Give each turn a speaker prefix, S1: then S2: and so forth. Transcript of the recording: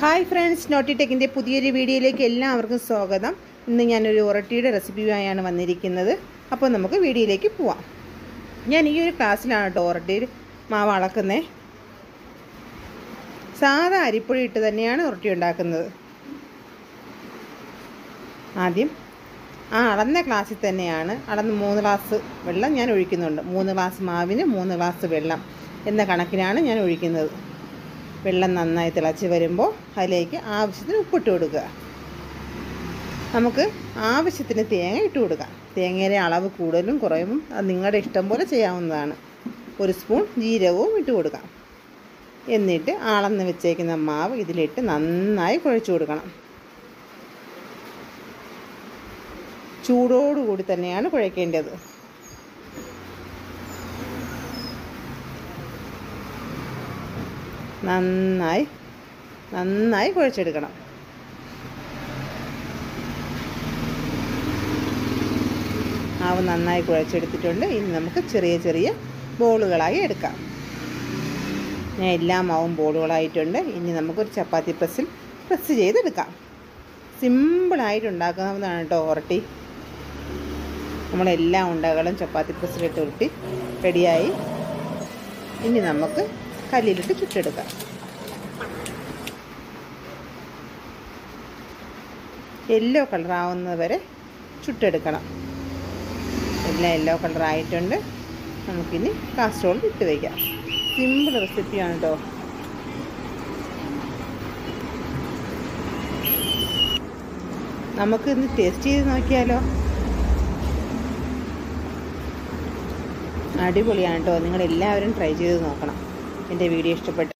S1: hi friends naughty ടെക്കിൻ്റെ പുതിയൊരു വീഡിയോയിലേക്ക് എല്ലാവർക്കും സ്വാഗതം ഇന്ന് ഞാനൊരു ഒറട്ടിയുടെ റെസിപ്പിയുമായാണ് വന്നിരിക്കുന്നത് അപ്പോൾ നമുക്ക് വീഡിയോയിലേക്ക് പോവാം ഞാൻ ഈ ഒരു ക്ലാസ്സിലാണ് കേട്ടോ ഒറട്ടിയിൽ മാവ് അളക്കുന്നത് സാധാ അരിപ്പൊടി ഇട്ട് തന്നെയാണ് ഉരുട്ടി ഉണ്ടാക്കുന്നത് ആദ്യം ആ അളന്ന ഗ്ലാസ്സിൽ തന്നെയാണ് അളന്ന് മൂന്ന് ഗ്ലാസ് വെള്ളം ഞാൻ ഒഴിക്കുന്നുണ്ട് മൂന്ന് ഗ്ലാസ് മാവിന് മൂന്ന് ഗ്ലാസ് വെള്ളം എന്ന കണക്കിനാണ് ഞാൻ ഒഴിക്കുന്നത് വെള്ളം നന്നായി തിളച്ച് വരുമ്പോൾ അതിലേക്ക് ആവശ്യത്തിന് ഉപ്പിട്ട് കൊടുക്കുക നമുക്ക് ആവശ്യത്തിന് തേങ്ങ ഇട്ട് കൊടുക്കാം തേങ്ങയുടെ അളവ് കൂടുതലും കുറയും അത് നിങ്ങളുടെ ഇഷ്ടം പോലെ ചെയ്യാവുന്നതാണ് ഒരു സ്പൂൺ ജീരകവും ഇട്ട് കൊടുക്കാം എന്നിട്ട് അളന്ന് വെച്ചേക്കുന്ന മാവ് ഇതിലിട്ട് നന്നായി കുഴച്ച് കൊടുക്കണം ചൂടോടുകൂടി തന്നെയാണ് കുഴക്കേണ്ടത് നന്നായി നന്നായി കുഴച്ചെടുക്കണം മാവ് നന്നായി കുഴച്ചെടുത്തിട്ടുണ്ട് ഇനി നമുക്ക് ചെറിയ ചെറിയ ബോളുകളായി എടുക്കാം ഞാൻ എല്ലാ മാവും ബോളുകളായിട്ടുണ്ട് ഇനി നമുക്കൊരു ചപ്പാത്തി പ്രസ്സിൽ പ്രസ് ചെയ്തെടുക്കാം സിമ്പിളായിട്ട് ഉണ്ടാക്കാവുന്നതാണ് കേട്ടോ ഒരട്ടി നമ്മളെല്ലാ ഉണ്ടകളും ചപ്പാത്തി പ്രസ്സിലിട്ട് ഉരുട്ടി റെഡിയായി ഇനി നമുക്ക് കല്ലിലിട്ട് ചുട്ടെടുക്കാം യെല്ലോ കളറാവുന്നത് വരെ ചുട്ടെടുക്കണം എല്ലാം യെല്ലോ കളറായിട്ടുണ്ട് നമുക്കിനി കാസ്ട്രോളിൽ ഇട്ട് വയ്ക്കാം സിമ്പിൾ റെസിപ്പിയാണ് കേട്ടോ നമുക്ക് ഇന്ന് ടേസ്റ്റ് ചെയ്ത് നോക്കിയാലോ അടിപൊളിയാണ് കേട്ടോ നിങ്ങൾ എല്ലാവരും ട്രൈ ചെയ്ത് നോക്കണം എൻ്റെ വീഡിയോ ഇഷ്ടപ്പെട്ടു